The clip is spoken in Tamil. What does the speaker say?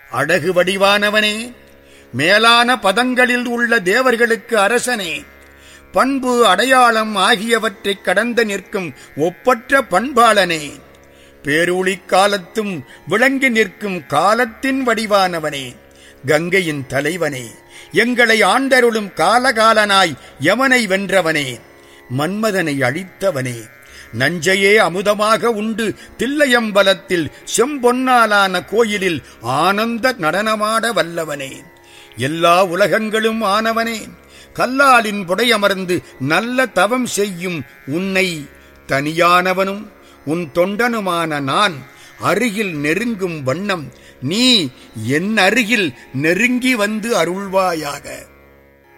அழகு வடிவானவனே மேலான பதங்களில் உள்ள தேவர்களுக்கு அரசனே பண்பு அடையாளம் ஆகியவற்றைக் கடந்து நிற்கும் ஒப்பற்ற பண்பாளனே பேரூழி காலத்தும் விளங்கி நிற்கும் காலத்தின் வடிவானவனே கங்கையின் தலைவனே எங்களை ஆண்டருளும் காலகாலனாய் யமனை வென்றவனே மன்மதனை அழித்தவனே நஞ்சையே அமுதமாக உண்டு தில்லையம்பலத்தில் செம்பொன்னாலான கோயிலில் ஆனந்த நடனமாட வல்லவனே எல்லா உலகங்களும் ஆனவனே கல்லாலின் புடையமர்ந்து நல்ல தவம் செய்யும் உன்னை தனியானவனும் உன் தொண்டனுமான நான் அருகில் நெருங்கும் வண்ணம் நீ என் அருகில் நெருங்கி வந்து அருள்வாயாக